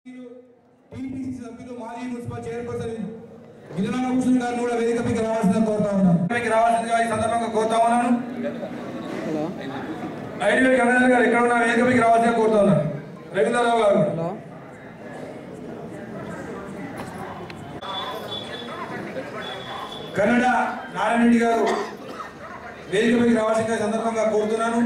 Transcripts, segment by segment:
TPC సభ్యులు మాజీ municipal chairperson Girinatha Bhushan గారిని కూడా వేదికపైకి రావాల్సిందిగా కోరుతా ఉన్నాను వేదికపైకి రావాల్సిందిగా ఈ సందర్భంగా కోరుతా ఉన్నాను ఐడియల్ గంగాధర్ గారు ఎక్కడ ఉన్న వేదికపైకి రావాల్సిందిగా కోరుతా ఉన్నాను రవీంద్రరావు గారు హలో కన్నడ నారాయణ రెడ్డి గారు వేదికపైకి రావాల్సిందిగా ఈ సందర్భంగా కోరుతున్నాను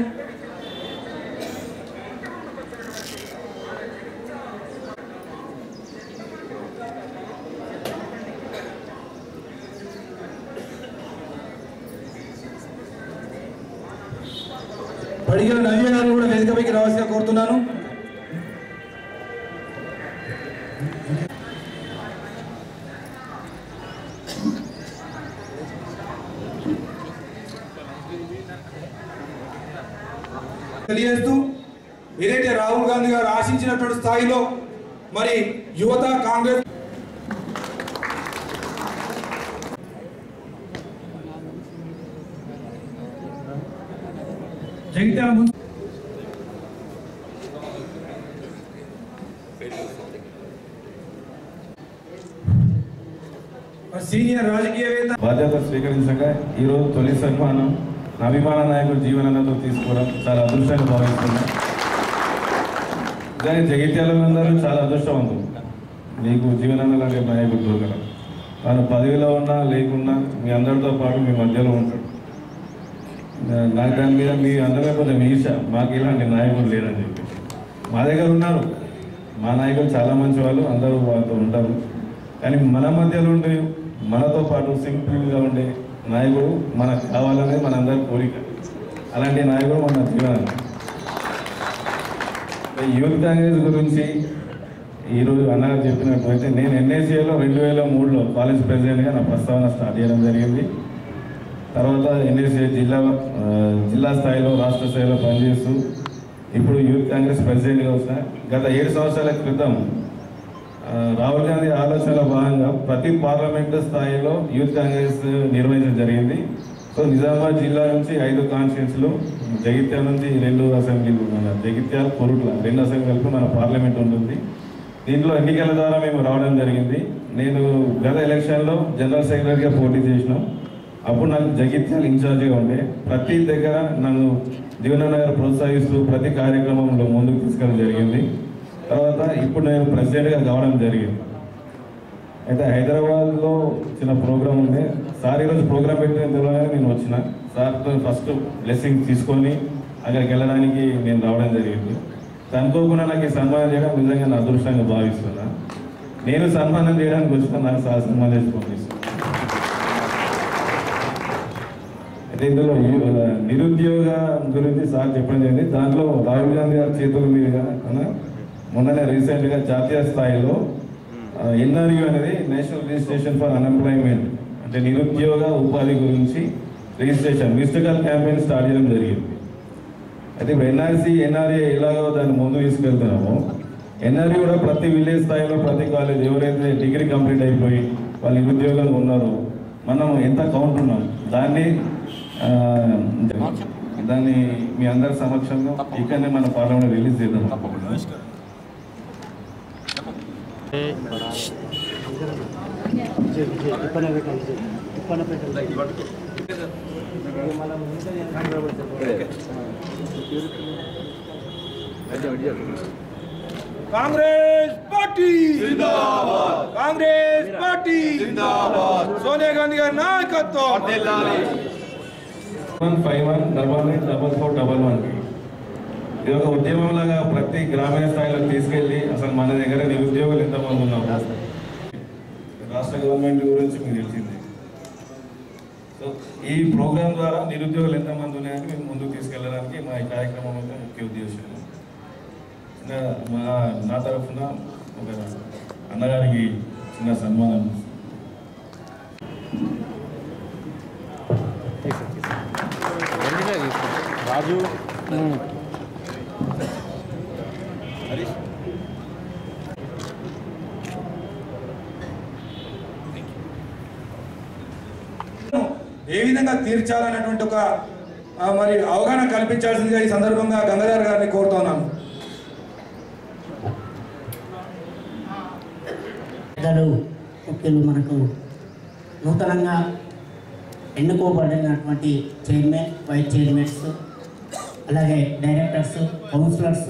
పడిగల నవ్య గారు కూడా వేదికపైకి రావాల్సిందిగా కోరుతున్నాను తెలియజేస్తూ ఏదైతే రాహుల్ గాంధీ గారు ఆశించినటువంటి స్థాయిలో మరి యువత కాంగ్రెస్ జగిత్యాల మున్సి- మరి సీనియర్ రాజకీయవేత్త బాధ్యత స్వీకరించగా ఈరోజు తొలి సన్మానం నా అభిమాన నాయకుడు జీవనానందం తీసుకోవడం చాలా అదృష్టంగా భావిస్తున్నాను కానీ జగిత్యాలందరూ చాలా అదృష్టవంతులు మీకు జీవనానంద లాంటి నాయకుడు దొరకడం తాను పదవిలో ఉన్నా లేకున్నా మీ అందరితో పాటు మీ మధ్యలో ఉంటాడు నా- నాకు దాని మీద మీ అందరిలో కొంచెం ఈర్ష మాకు ఇలాంటి నాయకుడు లేరని చెప్పి మా దగ్గర ఉన్నారు మా నాయకులు చాలా మంచి వాళ్ళు అందరూ వాళ్ళతో ఉంటారు కానీ మన మధ్యలో ఉండే మనతో పాటు సింపుల్గా ఉండే నాయకుడు మనకు కావాలనేది మన అందరి కోరిక అలాంటి నాయకుడు మన జీవనం యూత్ కాంగ్రెస్ గురించి ఈరోజు అన్నగారు చెప్పినట్లయితే నేను ఎన్ఏసీఏలో రెండు వేల మూడులో కాలేజ్ ప్రెసిడెంట్గా నా ప్రస్తావన స్టార్ట్ చేయడం జరిగింది తర్వాత ఎన్ఎస్ఏ జిల్లా ఆ, జిల్లా స్థాయిలో రాష్ట్ర స్థాయిలో పనిచేస్తూ ఇప్పుడు యూత్ కాంగ్రెస్ ప్రెసిడెంట్గా వచ్చిన గత ఏడు సంవత్సరాల క్రితం ఆ, రాహుల్ గాంధీ ఆలోచనలో భాగంగా ప్రతి పార్లమెంటు స్థాయిలో యూత్ కాంగ్రెస్ నిర్వహించడం జరిగింది సో నిజామాబాద్ జిల్లా నుంచి ఐదు కాన్స్టిట్యూన్స్లు జగిత్యాల నుంచి రెండు అసెంబ్లీలు మన జగిత్యాల కొరుట్ల రెండు అసెంబ్లీ కలిపి మన పార్లమెంట్ ఉంటుంది దీంట్లో ఎన్నికల ద్వారా మేము రావడం జరిగింది నేను గత ఎలక్షన్లో జనరల్ సెక్రటరీగా పోటీ చేసినాం అప్పుడు నాకు జగిత్యాల ఇన్ఛార్జిగా ఉండే ప్రతి దగ్గర నన్ను జీవననగర్ ప్రోత్సహిస్తూ ప్రతి కార్యక్రమంలో ముందుకు తీసుకెళ్ళడం జరిగింది తర్వాత ఇప్పుడు నేను ప్రెసిడెంట్గా కావడం జరిగింది అయితే హైదరాబాద్లో చిన్న ప్రోగ్రామ్ ఉండే సార్ ఈరోజు ప్రోగ్రామ్ పెట్టిన తెలియగానే నేను వచ్చిన సార్తో ఫస్ట్ బ్లెస్సింగ్ తీసుకొని అక్కడికి వెళ్ళడానికి నేను రావడం జరిగింది అనుకోకుండా నాకు ఈ సన్మానం చేయడం నిజంగా నా అదృష్టంగా భావిస్తున్నా నేను సన్మానం చేయడానికి వచ్చిన నాకు సార్ సన్మానం చేసి పంపిస్తున్నాను అయితే ఇందులో యు- నిరుద్యోగ గురించి సార్ చెప్పడం జరిగింది దాంట్లో రాహుల్ గాంధీ గారి చేతుల మీదుగా అన్న మొన్ననే రీసెంట్గా జాతీయ స్థాయిలో ఎన్ఆర్యూ అనేది నేషనల్ రిజిస్ట్రేషన్ ఫర్ అన్ఎంప్లాయ్మెంట్ అంటే నిరుద్యోగ ఉపాధి గురించి registration missed call campaign start చేయడం జరిగింది అయితే ఇప్పుడు ఎన్ఆర్సీ ఎన్ఆర్ఏ ఎలాగో దాన్ని ముందు తీసుకెళ్తున్నామో ఎన్ఆర్ఈ కూడా ప్రతి విలేజ్ స్థాయిలో ప్రతి కాలేజ్ ఎవరైతే డిగ్రీ కంప్లీట్ అయిపోయి వాళ్ళు నిరుద్యోగంగా ఉన్నారో మనం ఎంత కౌంట్ ఉన్నాం దాన్ని ఆ, దాన్ని మీ అందరి సమక్షంలో ఇక్కడనే మన పార్లమెంట్ రిలీజ్ చేద్దాం ఇప్పనే పెట్టాలి ఇప్పనే పెట్టాలి కాంగ్రెస్ పార్టీ కాంగ్రెస్ పార్టీ సోనియా గాంధీ గారి నాయకత్వం one five one double nine double four double one ఇది ఒక ఉద్యమం లాగా ప్రతి గ్రామీణ స్థాయిలో తీసుకెళ్ళి అసలు మన దగ్గర నిరుద్యోగులు ఎంతమంది ఉన్నాము రాష్ట్ర గవర్నమెంట్ గురించి మీకు తెలిసింది సో ఈ ప్రోగ్రాం ద్వారా నిరుద్యోగులు ఎంతమంది ఉన్నాయని మేము ముందుకు తీసుకెళ్ళడానికి మా ఈ కార్యక్రమం యొక్క ముఖ్య ఉద్దేశం ఇంకా మా నా తరఫున ఒక అన్నగారికి చిన్న సన్మానం రాజు ఏ విధంగా తీర్చాలన్నటువంటి ఒక ఆ, మరి అవగాహన కల్పించాల్సిందిగా ఈ సందర్భంగా గంగాధర్ గారిని కోరుతున్నాను పెద్దలు ముఖ్యులు మనకు నూతనంగా ఎన్నుకోబడినటువంటి చైర్మన్ వైస్ చైర్మన్స్ అలాగే డైరెక్టర్స్ కౌన్సిలర్స్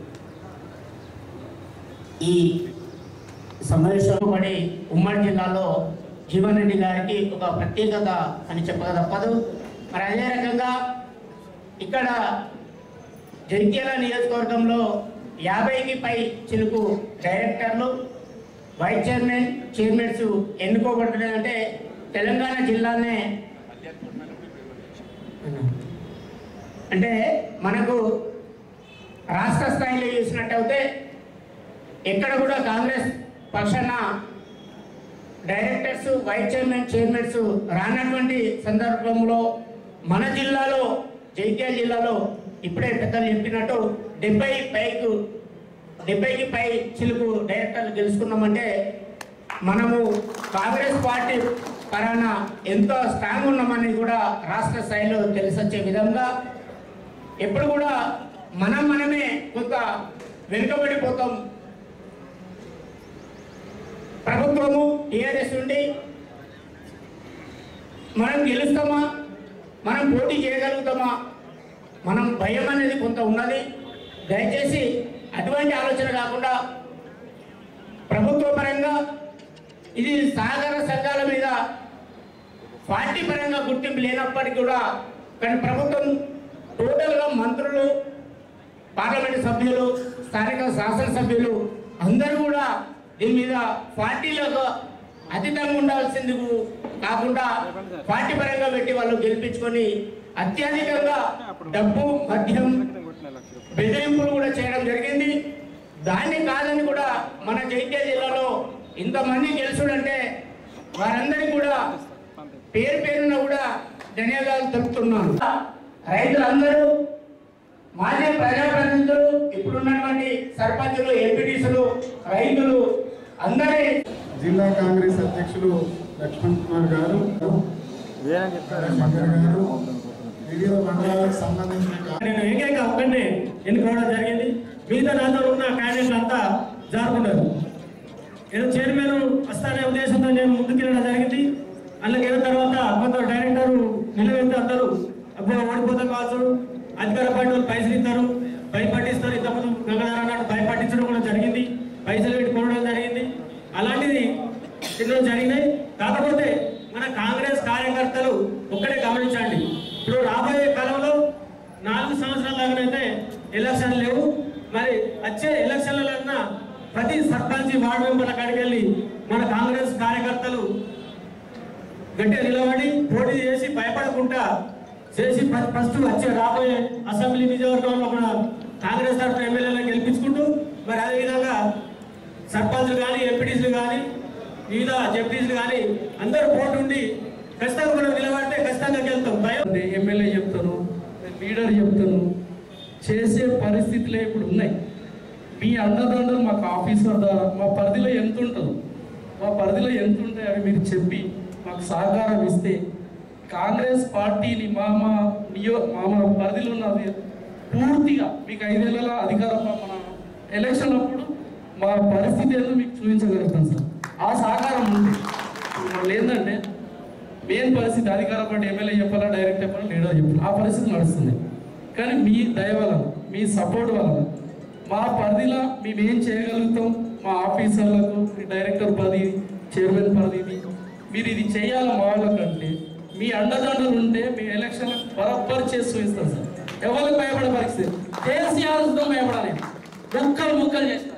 ఈ సమావేశంలో పడి ఉమ్మడి జిల్లాలో జీవన్ రెడ్డి గారికి ఒక ప్రత్యేకత అని చెప్పక తప్పదు మరి అదే రకంగా ఇక్కడ జగిత్యాల నియోజకవర్గంలో యాభైకి పై చిలుకు డైరెక్టర్లు వైస్ చైర్మన్ చైర్మన్స్ ఎన్నుకోబడుతున్నాయంటే తెలంగాణ జిల్లానే అంటే మనకు రాష్ట్ర స్థాయిలో చూసినట్టయితే ఎక్కడ కూడా కాంగ్రెస్ పక్షాన డైరెక్టర్స్ వైస్ చైర్మన్ చైర్మన్స్ రానటువంటి సందర్భంలో మన జిల్లాలో జైత్యాల జిల్లాలో ఇప్పుడే పెద్దలు చెప్పినట్టు డెబ్బై పైకు డెబ్బైకి పై చిలుకు డైరెక్టర్లు గెలుచుకున్నామంటే మనము కాంగ్రెస్ పార్టీ పరాన ఎంతో స్ట్రాంగ్ ఉన్నామని కూడా రాష్ట్ర స్థాయిలో తెలిసొచ్చే విధంగా ఎప్పుడు కూడా మనం మనమే కొంత వెనుకబడిపోతాం ప్రభుత్వము టీఆర్ఎస్ నుండి మనం గెలుస్తామా మనం పోటీ చేయగలుగుతామా మనం భయం అనేది కొంత ఉన్నది దయచేసి అటువంటి ఆలోచన కాకుండా ప్రభుత్వ పరంగా ఇది సహకార సంఘాల మీద పార్టీ పరంగా గుర్తింపు లేనప్పటికీ కూడా కానీ ప్రభుత్వం టోటల్గా మంత్రులు పార్లమెంటు సభ్యులు స్థానిక శాసనసభ్యులు అందరూ కూడా దీని మీద పార్టీలకు అతీతంగా ఉండాల్సిందుకు కాకుండా పార్టీ పరంగా పెట్టి వాళ్ళు గెలిపించుకొని అత్యధికంగా డబ్బు మద్యం బెదిరింపులు కూడా చేయడం జరిగింది దాన్ని కాదని కూడా మన జైత్య జిల్లాలో ఇంతమంది గెలుచుడంటే వారందరికీ కూడా పేరు పేరున కూడా ధన్యవాదాలు తెలుపుతున్నాను రైతులందరూ మాజీ ప్రజాప్రతినిధులు ఇప్పుడున్నటువంటి సర్పంచులు ఎంపీటీసులు రైతులు అందరి జిల్లా కాంగ్రెస్ అధ్యక్షులు లక్ష్మణ్ కుమార్ గారు శంకర్ గారు వివిధ మండలాలకు సంబంధించిన కా- నేను ఏకైక ఒక్కడినే ఎన్నుకోవడం జరిగింది మిగతా నాతో ఉన్న క్యాండిడేట్లు అంతా జారుకున్నారు ఏదో చైర్మన్ వస్తానే ఉద్దేశంతో నేను ముందుకెళ్ళడం జరిగింది అందులోకి వెళ్ళిన తర్వాత కొంత డైరెక్టర్ నిలబెడితే అందరూ అప్పుడు ఓడిపోతాం కావచ్చు అధికార పార్టీ వాళ్ళు పైసలు ఇస్తారు భయపట్టిస్తారు ఇంతకుముందు గంగాధర అన్నట్టు భయపట్టించడం కూడా జరిగింది పైసలు పెట్టి కొనడం జరిగింది అలాంటిది ఎన్నో జరిగినాయి కాకపోతే మన కాంగ్రెస్ కార్యకర్తలు ఒక్కడే గమనించండి ఇప్పుడు రాబోయే కాలంలో నాలుగు సంవత్సరాల దాకానైతే ఎలక్షన్ లేవు మరి వచ్చే ఎలక్షన్లన్నా ప్రతి సర్పంచ్ వార్డు మెంబర్ల కాడికి వెళ్ళి మన కాంగ్రెస్ కార్యకర్తలు గట్టిగా నిలబడి పోటీ చేసి భయపడకుండా చేసి ఫ- ఫస్ట్ వచ్చే రాబోయే అసెంబ్లీ నియోజకవర్గంలో కూడా కాంగ్రెస్ తరఫున ఎమ్మెల్యేలను గెలిపించుకుంటూ మరి అదేవిధంగా సర్పంచ్లు కానీ ఎంపీటీసీలు కానీ వివిధ జెడ్పీసీలు కానీ అందరూ పోటీ ఉండి ఖచ్చితంగా మనం నిలబడితే ఖచ్చితంగా గెలుతాం భయం ఎమ్మెల్యే చెప్తాను లీడర్ చెప్తాను చేసే పరిస్థితులే ఇప్పుడు ఉన్నాయి మీ అండదండలు మాకు ఆఫీసర్ ద్వారా మా పరిధిలో ఎంత ఉంటుందో మా పరిధిలో ఎంత ఉంటాయి అవి మీరు చెప్పి మాకు సహకారం ఇస్తే కాంగ్రెస్ పార్టీని మా మా నియో మా మా పరిధిలో ఉన్నది పూర్తిగా మీకు ఐదేళ్ల అధికారం మన ఎలక్షన్ అప్పుడు మా పరిస్థితి ఏదో మీకు చూపించగలుగుతాం సార్ ఆ సహకారం ఉంది ఇప్పుడు ఏంటంటే మెయిన్ పరిస్థితి అధికార పార్టీ ఎమ్మెల్యే చెప్పాలా డైరెక్ట్ చెప్పాలా లీడర్ చెప్పాలా ఆ పరిస్థితి నడుస్తుంది కానీ మీ దయ వలన మీ సపోర్ట్ వలన మా పరిధిలో మేము ఏం చేయగలుగుతాం మా ఆఫీసర్లకు మీ డైరెక్టర్ పదవి చైర్మన్ పదవి మీరు ఇది చేయాలి మా వాళ్ళకంటే మీ అండదండలు ఉంటే మీ ఎలక్షన్ బరబ్బర్ చేసి చూపిస్తాం సార్ ఎవరికి భయపడే పరిస్థితి కేసీఆర్తో భయపడాలి ముక్కలు ముక్కలు చేస్తారు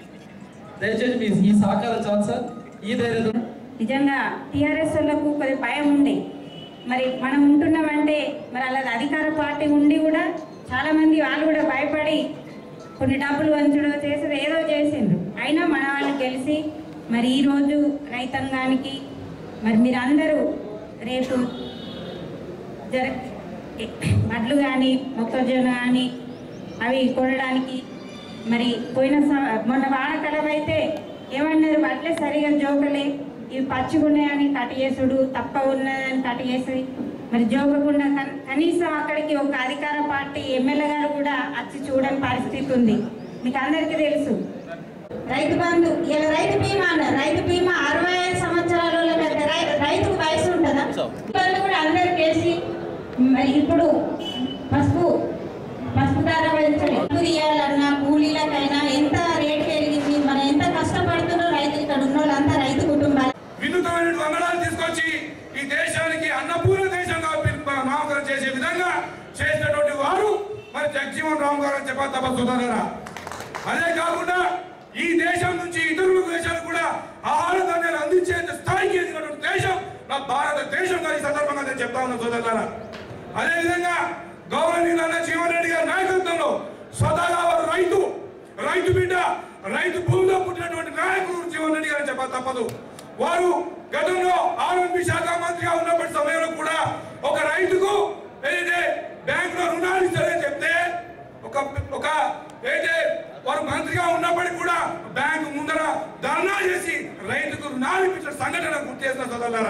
దయచేసి మీ ఈ సహకారం చాలు సార్ ఈ ధైర్యంతో నిజంగా టీఆర్ఎస్ వాళ్ళకు కొద్ది భయం ఉంది మరి మనం ఉంటున్నామంటే మరి అలా అధికార పార్టీ ఉండి కూడా చాలా మంది వాళ్ళు కూడా భయపడి కొన్ని డబ్బులు వంచడం చేసేది ఏదో చేసిండ్రు అయినా మన వాళ్ళు గెలిచి మరి ఈరోజు రైతాంగానికి మరి మీరందరూ రేపు జర వడ్లు కానీ మొక్కజొన్న కానీ అవి కొనడానికి మరి పోయిన సం- మొన్న వానకాలం అయితే ఏమన్నారు వడ్లే సరిగా జోకలే ఇవి పచ్చిగున్నాయని కట్ చేసుడు తప్ప ఉన్నదని కట్ చేసి మరి జోకకుండా కన్- కనీసం అక్కడికి ఒక అధికార పార్టీ ఎమ్మెల్యే గారు కూడా వచ్చి చూడని పరిస్థితి ఉంది మీకు అందరికీ తెలుసు రైతు బంధు ఇలా రైతు బీమా అన్నారు రైతు బీమా అరవై ఐదు సంవత్సరాల వాళ్ళకి రై- రైతుకు వయసు ఉంటుందా బంధు కూడా అందరికి వేసి మరి ఇప్పుడు పసుపు పసుపు ధర పెంచడం పసుపు తీయాలన్నా కూలీలకైనా ఎంత రేట్ పెరిగింది మనం ఎంత కష్టపడుతున్నారో రైతులు ఇక్కడ ఉన్న వాళ్ళంతా రైతు కుటుంబాలు వినూతమైన వందనాలు తీసుకొచ్చి ఈ దేశానికి అన్నపూర్ణ దేశంగా పిలుపు- నామకరణం చేసే విధంగా చేసినటువంటి వారు మరి జగజీవన్ రామ్ గారు అని చెప్పాలి తప్ప సుధాకర అదే కాకుండా ఈ దేశం నుంచి ఇతరుల దేశాలకు కూడా ఆహార ధాన్యాలు అందించే స్థాయికి ఎదిగినటువంటి దేశం నా భారతదేశంగా ఈ సందర్భంగా నేను చెప్తా ఉన్నా సోదరులారా అదే విధంగా గౌరవనీయులు అన్న జీవన్ రెడ్డి గారి నాయకత్వంలో స్వతహాగా వారు రైతు రైతు బిడ్డ రైతు భూమిలో పుట్టినటువంటి నాయకుడు జీవన్ రెడ్డి గారు చెప్పాలి తప్పదు వారు గతంలో ఆరోగ్య శాఖ మంత్రిగా ఉన్నప్పటి సమయంలో కూడా ఒక రైతుకు ఏదైతే బ్యాంకులో రుణాలు ఇస్తారని చెప్తే ఒక ఒక అయితే వారు మంత్రిగా ఉన్నప్పటికీ కూడా బ్యాంకు ముందర ధర్నా చేసి రైతుకు రుణాలు ఇప్పించిన సంఘటన గుర్తు చేసిన సోదరులారా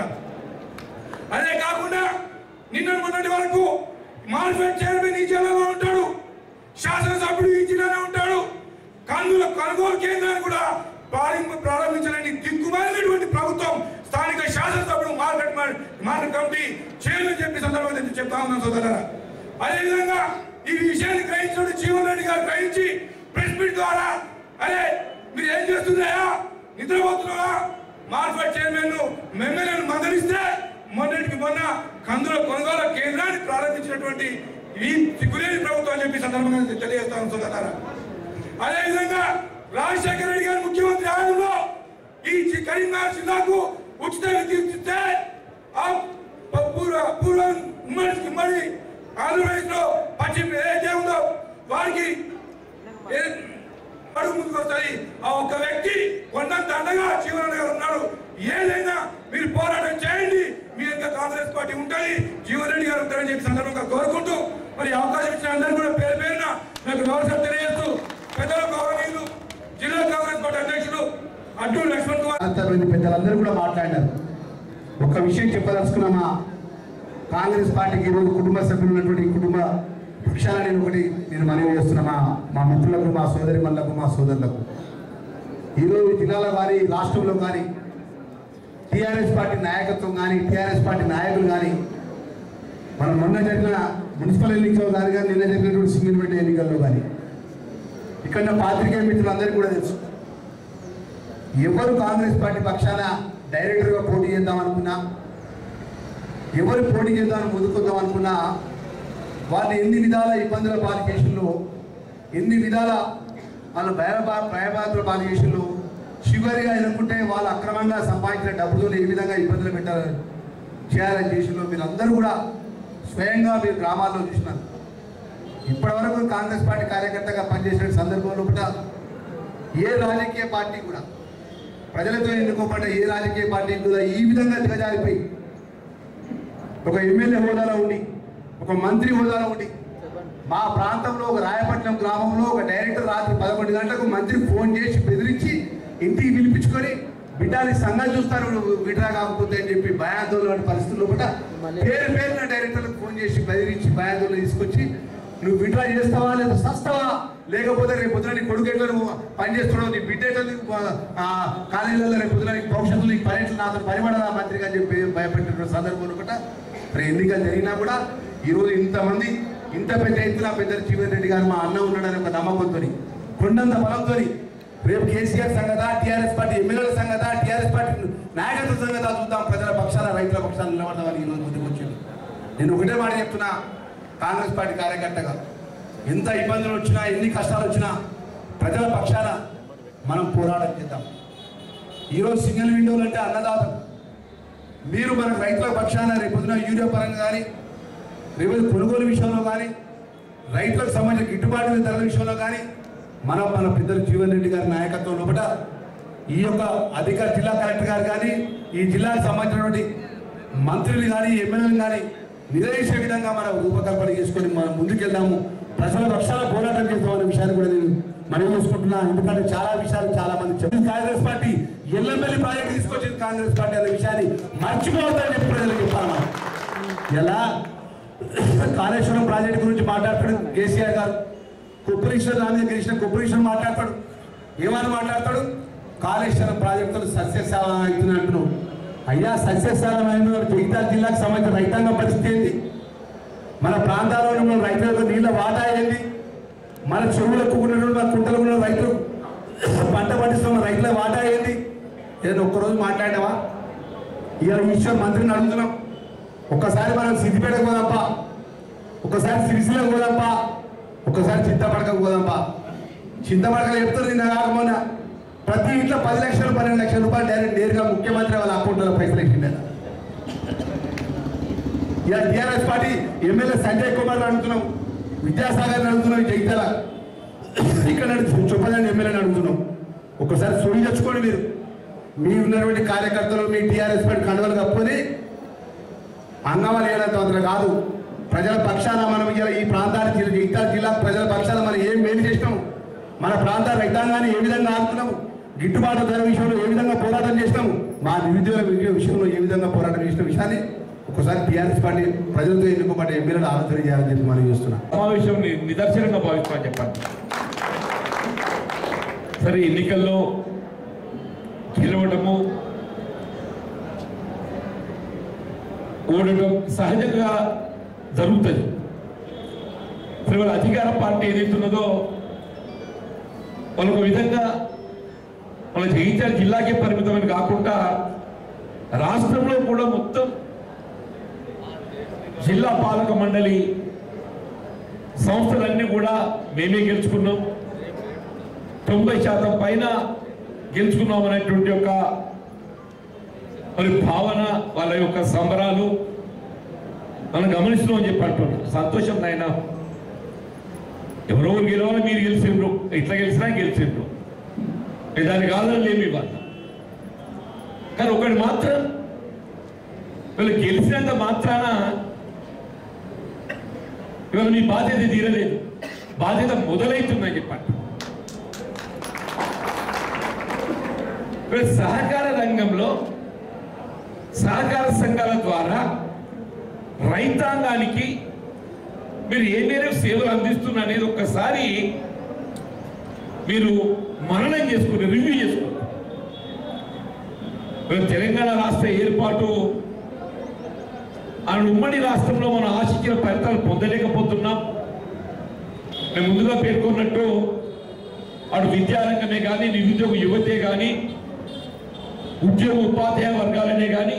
అదే కాకుండా నిన్న మొన్నటి వరకు మార్కెట్ చైర్మన్ ఈ జిల్లాలో ఉంటాడు శాసనసభ్యుడు ఈ జిల్లాలో ఉంటాడు కందుల కొనుగోలు కేంద్రాన్ని కూడా ప్రారంభ ప్రారంభించాలని దిక్కుమాలినటువంటి ప్రభుత్వం స్థానిక శాసనసభ్యుడు మార్కెట్ మా- మార్కెట్ కమిటీ చైర్మన్ చెప్పి సందర్భంగా నేను చెప్తా ఉన్నాను సోదరులారా అదేవిధంగా ఈ విషయాన్ని గ్రహించిన జీవన్ రెడ్డి గారు గ్రహించి ప్రెస్ మీట్ ద్వారా అరే మీరు ఏం చేస్తున్నాయా నిద్రపోతున్నావా మార్కెట్ చైర్మన్ ఎమ్మెల్యేను మందలిస్తే మొన్నటికి మొన్న కందుల కొనుగోలు కేంద్రాన్ని ప్రారంభించినటువంటి ఈ సిగ్గులేని ప్రభుత్వం అని చెప్పి సందర్భంగా నేను తెలియజేస్తాను సోదరులారా అదేవిధంగా రాజశేఖర రెడ్డి గారు ముఖ్యమంత్రి హయాంలో ఈ చి- కరీంనగర్ జిల్లాకు ఉచిత విద్యుత్ ఇస్తే ఆ ప- పూర్వ పూర్వ ఉమ్మడి ఉమ్మడి ఆంధ్రప్రదేశ్ లో పశ్చిమ ఏదైతే ఉందో వారికి ఏ- అడుగు ముందుకు వస్తాయి ఆ ఒక్క వ్యక్తి కొండంత అండగా జీవన్ గారు ఉన్నాడు ఏదైనా మీరు పోరాటం చేయండి మీ యొక్క కాంగ్రెస్ పార్టీ ఉంటుంది జీవన్ రెడ్డి గారు ఉంటారని చెప్పి సందర్భంగా కోరుకుంటూ మరి ఈ అవకాశం ఇచ్చిన అందరూ కూడా పేరు పేరున నాకు నమస్కారం తెలియజేస్తూ పెద్దల గౌరవనీయులు జిల్లా కాంగ్రెస్ పార్టీ అధ్యక్షులు అడ్డూరు లక్ష్మణ్ కుమార్ అంతమంది పెద్దలందరూ కూడా మాట్లాడినారు ఒక విషయం చెప్పదలుచుకున్నామా కాంగ్రెస్ పార్టీకి ఈరోజు కుటుంబ సభ్యులు ఉన్నటువంటి కుటుంబ పక్షాన నేను ఒకటి నేను మనవి చేస్తున్నా మా మా మిత్రులకు మా సోదరి మళ్ళకు మా సోదరులకు ఈరోజు జిల్లాల వారి రాష్ట్రంలో కానీ టీఆర్ఎస్ పార్టీ నాయకత్వం కానీ టీఆర్ఎస్ పార్టీ నాయకులు కానీ మనం మొన్న జరిగిన మున్సిపల్ ఎన్నికల్లో కానీ కానీ నిన్న జరిగినటువంటి సింగిల్మెంట్ ఎన్నికల్లో కానీ ఇక్కడ పాత్రికేయ మిత్రులందరికీ కూడా తెలుసు ఎవరు కాంగ్రెస్ పార్టీ పక్షాన డైరెక్టర్గా పోటీ చేద్దాం అనుకున్నా ఎవరు పోటీ చేద్దామని ముందుకొద్దాం అనుకున్నా వాళ్ళని ఎన్ని విధాల ఇబ్బందుల పాలు చేసిండ్రు ఎన్ని విధాల వాళ్ళు భయబా భయబాధల పాలు చేసిండ్రు చివరిగా ఎన్నుకుంటే వాళ్ళు అక్రమంగా సంపాదించిన డబ్బులు ఏ విధంగా ఇబ్బందులు పెట్టాలని చేయాలని చేసిండ్రు మీరు అందరూ కూడా స్వయంగా మీరు గ్రామాల్లో చూసినారు ఇప్పటివరకు కాంగ్రెస్ పార్టీ కార్యకర్తగా పనిచేసిన సందర్భంలో కూడా ఏ రాజకీయ పార్టీ కూడా ప్రజలతో ఎన్నుకోబడ్డ ఏ రాజకీయ పార్టీ కూడా ఈ విధంగా దిగజారిపోయి ఒక ఎమ్మెల్యే హోదాలో ఉండి ఒక మంత్రి హోదాలో ఉండి మా ప్రాంతంలో ఒక రాయపట్నం గ్రామంలో ఒక డైరెక్టర్ రాత్రి పదకొండు గంటలకు మంత్రి ఫోన్ చేసి బెదిరించి ఇంటికి పిలిపించుకొని బిడ్డాని సంఘం చూస్తారు నువ్వు విడ్రా కాకపోతే అని చెప్పి భయాందోళన వంటి పరిస్థితుల్లో కూడా పేరు పేరున డైరెక్టర్లకు ఫోన్ చేసి బెదిరించి భయాందోళన తీసుకొచ్చి నువ్వు విడ్రా చేస్తావా లేదా సస్తావా లేకపోతే రేపు పొద్దున నీ కొడుకు ఎట్లా నువ్వు పని చేస్తున్నావు నీ బిడ్డ ఎట్లా నీకు ఆ, కాలేజీలలో రేపు పొద్దున నీకు భవిష్యత్తులో నీకు పని ఎట్లా నాతో పనిపడదా మంత్రిగా అని చెప్పి భయపెట్టిన సందర్భంలో కూడా మరి ఎన్నికలు జరిగినా కూడా ఈరోజు ఇంతమంది ఇంత పెద్ద ఎత్తున పెద్ద జీవన్ రెడ్డి గారు మా అన్న ఉన్నాడని ఒక నమ్మకంతో కొండంత బలంతో రేపు కేసీఆర్ సంగత టీఆర్ఎస్ పార్టీ ఎమ్మెల్యేల సంగత టీఆర్ఎస్ పార్టీ నాయకత్వ సంగత చూద్దాం ప్రజల పక్షాన రైతుల పక్షాన నిలబడదామని ఈరోజు ముందుకు వచ్చాడు నేను ఒకటే మాట చెప్తున్నా కాంగ్రెస్ పార్టీ కార్యకర్తగా ఎంత ఇబ్బందులు వచ్చినా ఎన్ని కష్టాలు వచ్చినా ప్రజల పక్షాన మనం పోరాటం చేద్దాం ఈరోజు సింగిల్ విండోలు అంటే అన్నదాతం మీరు మన రైతుల పక్షాన రేపొద్దున యూరియా పరంగా కానీ రేపు కొనుగోలు విషయంలో కానీ రైతులకు సంబంధించిన గిట్టుబాటు ధరల విషయంలో కానీ మనం మన పెద్దలు జీవన్ రెడ్డి గారి నాయకత్వం లోపల ఈ యొక్క అధికార జిల్లా కలెక్టర్ గారు కానీ ఈ జిల్లాకు సంబంధించినటువంటి మంత్రులు కానీ ఎమ్మెల్యేలు కానీ నిలదీసే విధంగా మనం రూపకల్పన చేసుకొని మనం ముందుకెళ్దాము ప్రజల పక్షాల పోరాటం చేద్దామనే విషయాన్ని కూడా నేను మనం చూసుకుంటున్నాను ఎందుకంటే చాలా విషయాలు చాలా మంది చెప్పింది కాంగ్రెస్ పార్టీ ఎల్లంపల్లి ప్రాజెక్ట్ తీసుకొచ్చింది కాంగ్రెస్ పార్టీ అనే విషయాన్ని మర్చిపోవద్దని చెప్పి ప్రజలకు చెప్పాలి మనం. ఎలా కాళేశ్వరం ప్రాజెక్ట్ గురించి మాట్లాడతాడు కేసీఆర్ గారు కుప్పరీశ్వర్ రామయ్య కృష్ణ కుప్పరీశ్వర్ మాట్లాడతాడు ఏమని మాట్లాడతాడు కాళేశ్వరం ప్రాజెక్టులు సస్యశాలం అవుతున్నట్టు అయ్యా సస్యశాలం అయిన జగిత్యాల జిల్లాకు సంబంధించిన రైతాంగ పరిస్థితి ఏంటి మన ప్రాంతాల్లో ఉన్న రైతులకు నీళ్ళ వాటా ఏంటి మన చెరువులకు ఉన్నటువంటి మన కుంటలకు ఉన్న రైతులు పంట పండిస్తున్న రైతుల వాటా ఏంటి ఏదైనా ఒక్కరోజు మాట్లాడావా ఇవాళ ఈశ్వర్ మంత్రిని అడుగుతున్నాం ఒక్కసారి మనం సిద్దిపేటకు పోదాంపా ఒకసారి సిరిసిలకు పోదాంపా ఒకసారి చింతపడకకు పోదాంపా చింతపడకలు చెప్తారు నిన్న కాకమోన ప్రతి ఇంట్లో పది లక్షలు పన్నెండు లక్షల రూపాయలు డైరెక్ట్ నేరుగా ముఖ్యమంత్రి వాళ్ళ అకౌంట్లో పైసలు వేసిండే ఇలా టీఆర్ఎస్ పార్టీ ఎమ్మెల్యే సంజయ్ కుమార్ అడుగుతున్నాం విద్యాసాగర్ అడుగుతున్నాం ఈ జగిత్యాల ఇక్కడ చొప్పదండి ఎమ్మెల్యేని అడుగుతున్నాం ఒకసారి సొలి తెచ్చుకోండి మీరు మీ ఉన్నటువంటి కార్యకర్తలు మీ టీఆర్ఎస్ పార్టీ కండువలు కప్పుకొని అంగమలు వేయడంతో అంత కాదు ప్రజల పక్షాన మనం ఇవాళ ఈ ప్రాంతానికి జిల్లా జగిత్యాల జిల్లా ప్రజల పక్షాన మనం ఏం మేలు చేసినాము మన ప్రాంత రైతాంగాన్ని ఏ విధంగా ఆడుతున్నాము గిట్టుబాటు ధర విషయంలో ఏ విధంగా పోరాటం చేసినాము మా నిరుద్యోగ విషయంలో ఏ విధంగా పోరాటం చేసిన విషయాన్ని ఒకసారి టీఆర్ఎస్ పార్టీ ప్రజలతో ఎన్నుకోబడ్డ ఎమ్మెల్యేలు ఆలోచన చేయాలని చెప్పి మనం చూస్తున్నాం సమావేశం ని- నిదర్శనంగా భావిస్తామని చెప్పండి సరే ఎన్నికల్లో గెలవడము ఓడటం సహజంగా జరుగుతుంది సరే వాళ్ళ అధికార పార్టీ ఏదైతున్నదో వాళ్ళు ఒక విధంగా వాళ్ళ జగిత్యాల జిల్లాకే పరిమితమని కాకుండా రాష్ట్రంలో కూడా మొత్తం జిల్లా పాలక మండలి సంస్థలన్నీ కూడా మేమే గెలుచుకున్నాం తొంభై శాతం పైన గెలుచుకున్నాం అనేటువంటి ఒక మరి భావన వాళ్ళ యొక్క సంబరాలు మనం గమనిస్తున్నాం అని చెప్పి అంటున్నాం సంతోషం నాయన ఎవరో గెలవాలి మీరు గెలిచిండ్రు ఇట్లా గెలిచినా గెలిచిండ్రు నేను దానికి ఆదరణ లేమి ఇవ్వాలి కానీ ఒకటి మాత్రం వీళ్ళు గెలిచినంత మాత్రాన ఇవాళ మీ బాధ్యత తీరలేదు బాధ్యత మొదలవుతుందని చెప్పండి ఇప్పుడు సహకార రంగంలో సహకార సంఘాల ద్వారా రైతాంగానికి మీరు ఏ మేరకు సేవలు అందిస్తున్న అనేది ఒక్కసారి మీరు మననం చేసుకుని రివ్యూ చేసుకోండి ఇప్పుడు తెలంగాణ రాష్ట్ర ఏర్పాటు ఆ ఉమ్మడి రాష్ట్రంలో మనం ఆశించిన ఫలితాలు పొందలేకపోతున్నాం నేను ముందుగా పేర్కొన్నట్టు అటు విద్యారంగమే కానీ నిరుద్యోగ యువతే కానీ ఉద్యోగ ఉపాధ్యాయ వర్గాలనే కానీ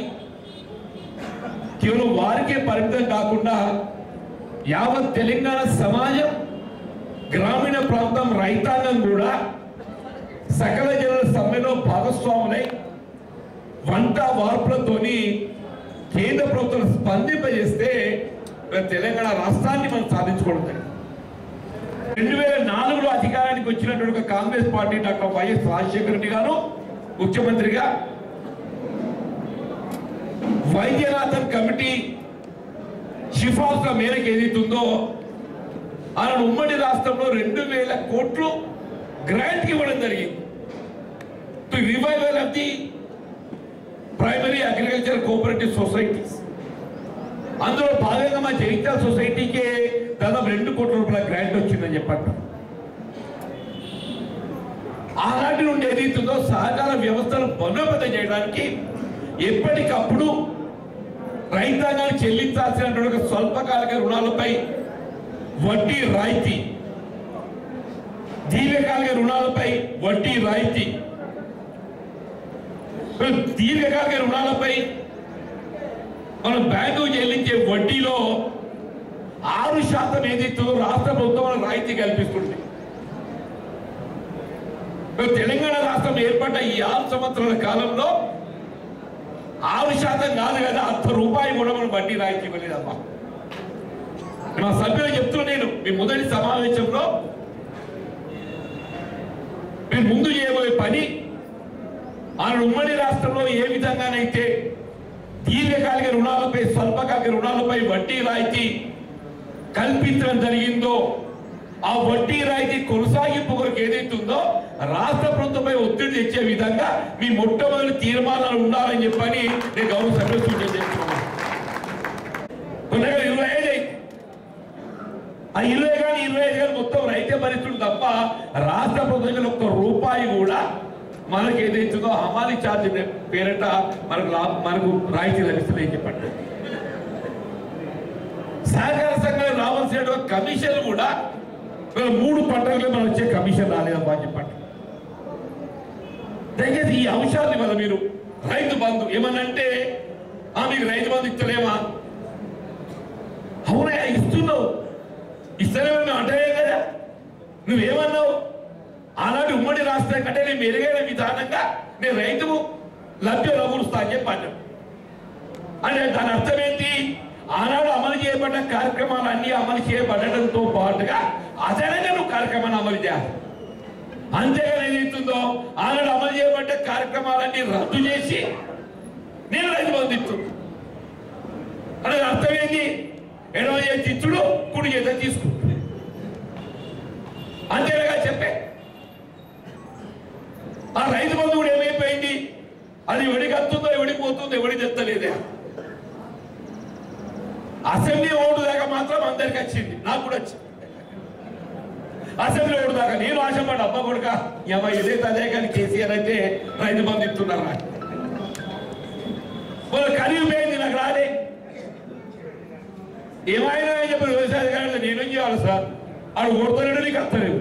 కేవలం వారికే పరిమితం కాకుండా యావత్ తెలంగాణ సమాజం గ్రామీణ ప్రాంతం రైతాంగం కూడా సకల జనుల సమ్మెలో భాగస్వాములై వంట వార్పులతోని కేంద్ర ప్రభుత్వం స్పందింపజేస్తే మన తెలంగాణ రాష్ట్రాన్ని మనం సాధించుకోవడం జరిగింది. రెండు వేల నాలుగులో అధికారానికి వచ్చినటువంటి ఒక Congress party doctor YS Rajasekhara Reddy garu ముఖ్యమంత్రిగా వైద్యనాథన్ కమిటీ సిఫార్సుల మేరకు ఏదైతుందో ఆయన ఉమ్మడి రాష్ట్రంలో రెండు వేల కోట్లు గ్రాంట్ ఇవ్వడం జరిగింది to revival of the primary agriculture cooperative societies అందులో భాగంగా మా జగిత్యాల సొసైటీకి దాదాపు రెండు కోట్ల రూపాయల గ్రాంట్ వచ్చిందని చెప్పండి ఆనాటి నుండి ఏదైతుందో సహకార వ్యవస్థను బలోపేతం చేయడానికి ఎప్పటికప్పుడు రైతాంగానికి చెల్లించాల్సినటువంటి ఒక స్వల్పకాలిక రుణాలపై వడ్డీ రాయితీ దీర్ఘకాలిక రుణాలపై వడ్డీ రాయితీ దీర్ఘకాలిక రుణాలపై మనం బ్యాంకు చెల్లించే వడ్డీలో ఆరు శాతం ఏదైతే రాష్ట్ర ప్రభుత్వం రాయితీ కల్పిస్తుంది మరి తెలంగాణ రాష్ట్రం ఏర్పడ్డ ఈ ఆరు సంవత్సరాల కాలంలో ఆరు శాతం కాదు కదా అర్ధ రూపాయి కూడా మనం వడ్డీ రాయితీ ఇవ్వలేదమ్మా మా సభ్యులు చెప్తున్నా నేను మీ మొదటి సమావేశంలో మీరు ముందు చేయబోయే పని ఆ ఉమ్మడి రాష్ట్రంలో ఏ విధంగానైతే దీర్ఘకాలిక రుణాలపై స్వల్పకాలిక రుణాలపై వడ్డీ రాయితీ కల్పించడం జరిగిందో ఆ వడ్డీ రాయితీ కొనసాగింపు కొరకు ఏదైతే ఉందో రాష్ట్ర ప్రభుత్వంపై ఒత్తిడి తెచ్చే విధంగా మీ మొట్టమొదటి తీర్మానాలు ఉండాలని చెప్పని నేను గౌరవ సభ్యులు సూచన చేస్తున్నాను కొన్నగా ఇరవై ఐదు అయింది. ఆ ఇరవై కానీ ఇరవై ఐదు కానీ మొత్తం రైతే భరిస్తుడు తప్ప రాష్ట్ర ప్రభుత్వం ఒక్క రూపాయి మనకి ఏదైతుందో హమాలి ఛార్జ్ పేరిట మనకు లా- మనకు రాయితీ లభిస్తుంది అని చెప్పండి సహకార సంఘాలు రావాల్సిన కమిషన్ కూడా వీళ్ళ మూడు పంటలకు మనం వచ్చే కమిషన్ రాలేదమ్మా అని చెప్పండి దయచేసి ఈ అంశాన్ని మన మీరు రైతు బంధు ఏమనంటే ఆ మీకు రైతు బంధు ఇస్తలేమా అవునా ఇస్తున్నావు ఇస్తలేమో మేము అంటే కదా నువ్వేమన్నావు ఆనాటి ఉమ్మడి రాష్ట్రం కంటే నేను మెరుగైన విధానంగా నేను రైతు లబ్ధి రగులుస్తా అని చెప్పాను అంటే దాని అర్థం ఏంటి ఆనాడు అమలు చేయబడ్డ కార్యక్రమాలు అన్ని అమలు చేయబడడంతో పాటుగా అదనంగా నువ్వు కార్యక్రమాన్ని అమలు చేయాలి అంతేగాని ఏదైతుందో ఆనాడు అమలు చేయబడ్డ కార్యక్రమాలన్నీ రద్దు చేసి నేను రైతు బంధిస్తున్నా అంటే అర్థం ఏంటి ఎడవ చేతి ఇచ్చుడు కుడి చేత తీసుకుంటు అంతేగా చెప్పే ఆ రైతు బంధు కూడా ఏమైపోయింది అది ఎవడికి వస్తుందో ఎవడికి పోతుందో ఎవడికి తెత్తలేదే అసెంబ్లీ ఓటు దాకా మాత్రం అందరికి వచ్చింది నాకు కూడా వచ్చింది అసెంబ్లీ ఓటు దాకా నేను ఆశపడ్డా అబ్బా కొడుక అమ్మ ఇదే అదే కానీ కేసీఆర్ అయితే రైతు బంధు ఇస్తున్నారా వాళ్ళు కరిగిపోయింది నాకు రాలే ఏమైనా అని చెప్పి వ్యవసాయ అధికారులు నేనేం చేయాలి సార్ ఆడు ఓడుతున్నాడు నీకు అత్తలేదు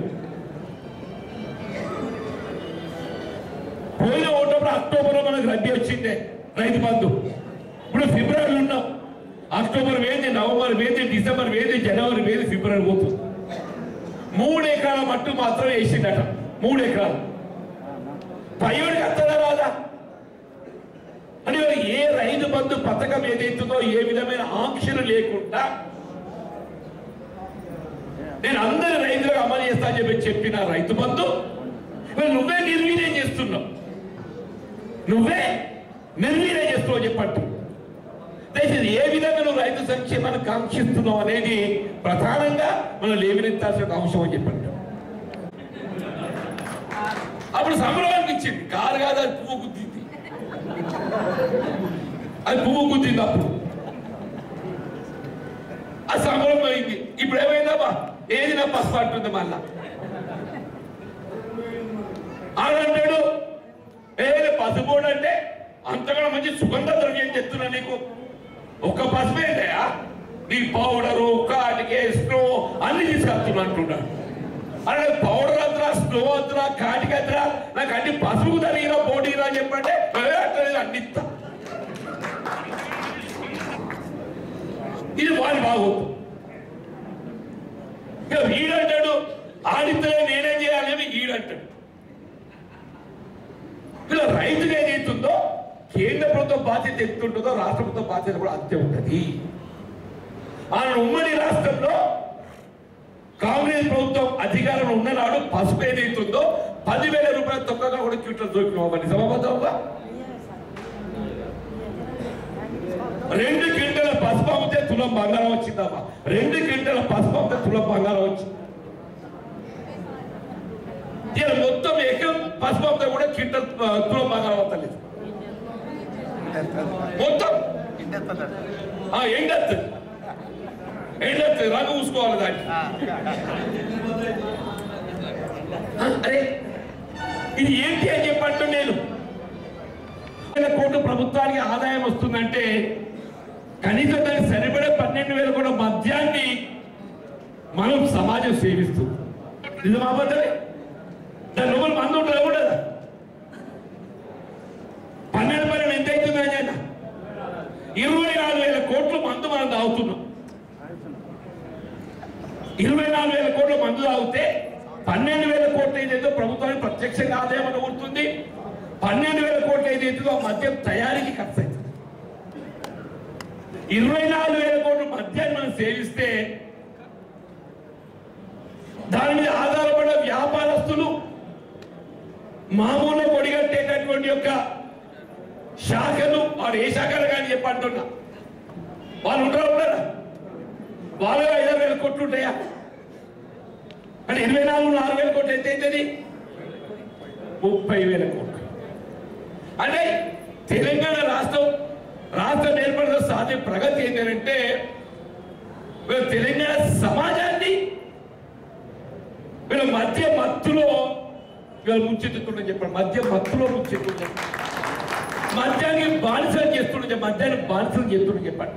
పోయిన ఓటప్పుడు అక్టోబర్ మనకు రద్దీ వచ్చిందే రైతు బంధు ఇప్పుడు ఫిబ్రవరి ఉన్నాం అక్టోబర్ వేది నవంబర్ వేది డిసెంబర్ వేది జనవరి వేది ఫిబ్రవరి పోతుంది మూడు ఎకరాల మట్టు మాత్రం వేసిందట మూడు ఎకరాలు పైవుడికి అత్తదా రాదా అని ఏ రైతు బంధు పథకం ఏదైతుందో ఏ విధమైన ఆంక్షలు లేకుండా నేను అందరి రైతులకు అమలు చేస్తా అని చెప్పి చెప్పిన రైతు బంధు మరి నువ్వే నిర్వీర్యం చేస్తున్నావు నువ్వే నిర్వీర్యం చేస్తున్నావు చెప్పట్టు దయచేసి ఏ విధంగా నువ్వు రైతు సంక్షేమాన్ని కాంక్షిస్తున్నావు అనేది ప్రధానంగా మనం లేవనెత్తాల్సిన ఒక అంశం అని చెప్పండి అప్పుడు సంబరం అనిపించింది కారు కాదు అది పువ్వు గుద్దింది అది పువ్వు గుద్దింది అప్పుడు ఆ సంబరం పోయింది ఇప్పుడు ఏమైందమ్మా ఏది నా పసుపు అంటుంది మళ్ళా ఆడంటాడు ఏ పసుపు అంటే అంతగా మంచి సుగంధ ద్రవ్యం చెప్తున్నా నీకు ఒక్క పసుపు ఏంటయా నీ పౌడరు కాటికే స్నో అన్ని తీసుకొస్తున్నా అంటున్నాడు అరే పౌడర్ అద్రా స్నో అద్రా కాటికి అద్రా నాకు అన్ని పసుపు తరిగినా పోటీరా చెప్పంటే "ఏ, అట్లేదు, అన్ని ఇస్తా ఇది వాడి బాగోదు ఇక వీడంటాడు ఆడితే నేనేం చేయాలని వీడంటాడు ఇలా రైతులు ఏదైతుందో కేంద్ర ప్రభుత్వం బాధ్యత ఎత్తుంటుందో రాష్ట్ర ప్రభుత్వం బాధ్యత కూడా అంతే ఉంటుంది ఆయన ఉమ్మడి రాష్ట్రంలో కాంగ్రెస్ ప్రభుత్వం అధికారంలో ఉన్ననాడు పసుపు ఏదైతుందో పదివేల రూపాయల తొక్కగా కూడా క్యూటర్ దొరికిన నిజమబద్ధంగా రెండు క్వింటల పసుపు అమ్మితే తులం బంగారం వచ్చిందమ్మా రెండు క్వింటల పసుపు అమ్మితే తులం బంగారం వచ్చింది ఇలా మొత్తం ఎకరం పసుపు అమ్మితే కూడా క్వింటల్ ఆ, తులం బంగారం అవుతలేదు మొత్తం ఆ, ఎండత్తు ఎండత్తు రంగు పూసుకోవాలి దాన్ని ఆ, అరే ఇది ఏంటి అని చెప్పంటూ నేను వేల కోట్లు ప్రభుత్వానికి ఆదాయం వస్తుందంటే కనీసం దానికి సరిపడే పన్నెండు వేల కోట్ల మద్యాన్ని మనం సమాజం సేవిస్తుంది నిజమా అబద్ధమే దాని లోపల మందు ఉంటుంది కూడా పన్నెండు పన్నెండు ఎంత అవుతుంది అని చెప్ప ఇరవై నాలుగు వేల కోట్లు మందు మనం తాగుతున్నాం ఇరవై నాలుగు వేల కోట్ల మందు తాగితే పన్నెండు వేల కోట్లు ఏదైతే ప్రభుత్వానికి ప్రత్యక్షంగా ఆదాయం అనుకుంటుంది పన్నెండు వేల కోట్లు ఏదైతుందో ఆ మద్యం తయారీకి ఖర్చు అవుతుంది ఇరవై నాలుగు వేల కోట్ల మద్యాన్ని మనం సేవిస్తే దాని మీద ఆధారపడిన వ్యాపారస్తులు మామూలు పొడిగట్టేటటువంటి యొక్క శాఖలు వాడు ఏ శాఖలు కానీ చెప్పి అంటున్నా వాళ్ళు ఉంటారా ఉంటారా వాళ్ళు ఐదారు వేల కోట్లు ఉంటాయా అంటే ఇరవై నాలుగు నాలుగు వేల కోట్లు ఎంత అవుతుంది ముప్పై వేల కోట్లు అంటే తెలంగాణ రాష్ట్రం రాష్ట్రం ఏర్పడిన సాధ్య ప్రగతి ఏంటంటే వీళ్ళ తెలంగాణ సమాజాన్ని వీళ్ళ మధ్య మత్తులో ఇవాళ ముంచెత్తుతుండని చెప్పాడు మద్యం మత్తులో ముంచెత్తుండే మద్యానికి బానిసలు చేస్తుండే మద్యాన్ని బానిసలు చేస్తుండని చెప్పాడు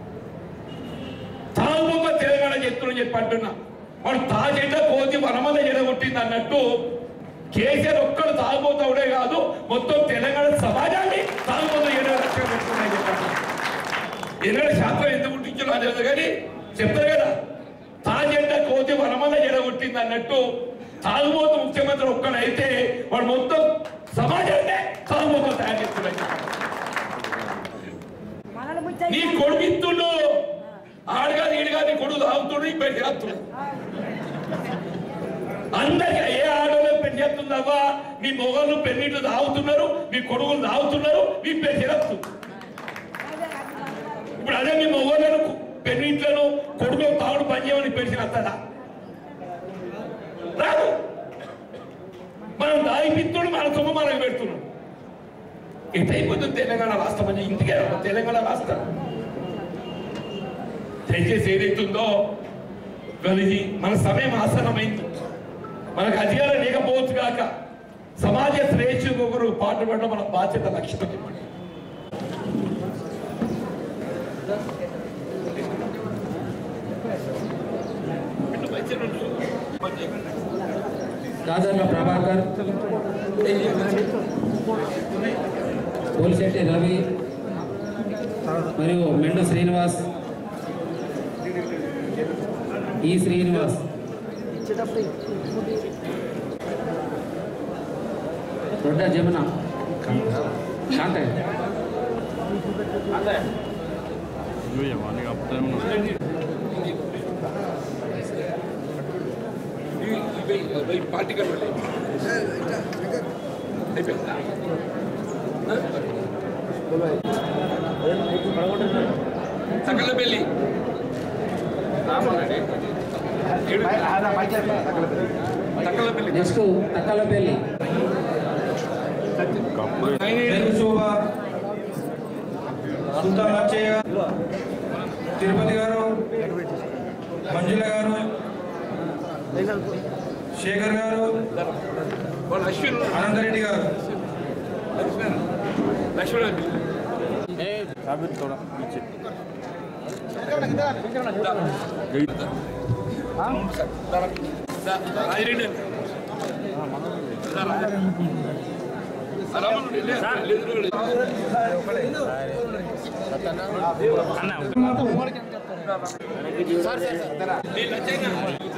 తాగుబోక తెలంగాణ చేస్తుండని చెప్పి అంటున్నా వాడు తాజెండ కోతి వనమద ఎడగొట్టింది అన్నట్టు కేసీఆర్ ఒక్కడు తాగుబోతావుడే కాదు మొత్తం తెలంగాణ సమాజాన్ని తాగుబోత ఏడో లక్షలు పెట్టుకున్నాయి చెప్పాడు ఎన్నడ శాతం ఎంత పుట్టించో నాకు తెలియదు కానీ చెప్తారు కదా తాజెండ కోతి వనమల్ల ఎడగొట్టింది అన్నట్టు తాగుబోతు ముఖ్యమంత్రి ఒక్కడైతే వాడు మొత్తం సమాజాన్ని తాగుబోతు తయారు చేస్తున్నాడు నీ కొడుకు ఇస్తుండు ఆడుగా నీడుగా నీ కొడుకు తాగుతుండు నీ పెళ్లి చేస్తుండు అందరికీ ఏ ఆడలో పెళ్లి చేస్తుందవ్వా నీ మొగలు పెళ్లిళ్ళు తాగుతున్నారు మీ కొడుకులు తాగుతున్నారు మీ పెళ్లి చేస్తుంది ఇప్పుడు అదే మీ మొగోళ్ళను పెన్నింట్లను కొడుకు తాగుడు పని చేయమని పెంచిన వస్తాడా రాదు మనం దాయిపిత్తుడు మన సొమ్ము మనకు పెడుతున్నాం ఎటైపోతుంది తెలంగాణ రాష్ట్రం అని ఇంటికే రాదు తెలంగాణ రాష్ట్రం దయచేసి ఏదైతుందో కలిగి మన సమయం ఆసనమైంది మనకు అధికారం లేకపోవచ్చు కాక సమాజ శ్రేయస్సుకు ఒకరు పాటుపడడం మన బాధ్యత లక్ష్యం చెప్పండి దాదర్ల ప్రభాకర్ పోలిశెట్టి రవి మరియు మెండు శ్రీనివాస్ ఈ శ్రీనివాస్ దొడ్డ జమున కాంతే పార్టీ సకల పెళ్లి సకల పెళ్లి నెక్స్ట్ తక్కలపల్లి తెలుగు శోభ సుల్తాన్ లచ్చయ్య తిరుపతి గారు మంజుల గారు శేఖర్ గారు వాళ్ళ అశ్విన్ అనంతరెడ్డి గారు లక్ష్మణ్ రాజిరెడ్డి అన్న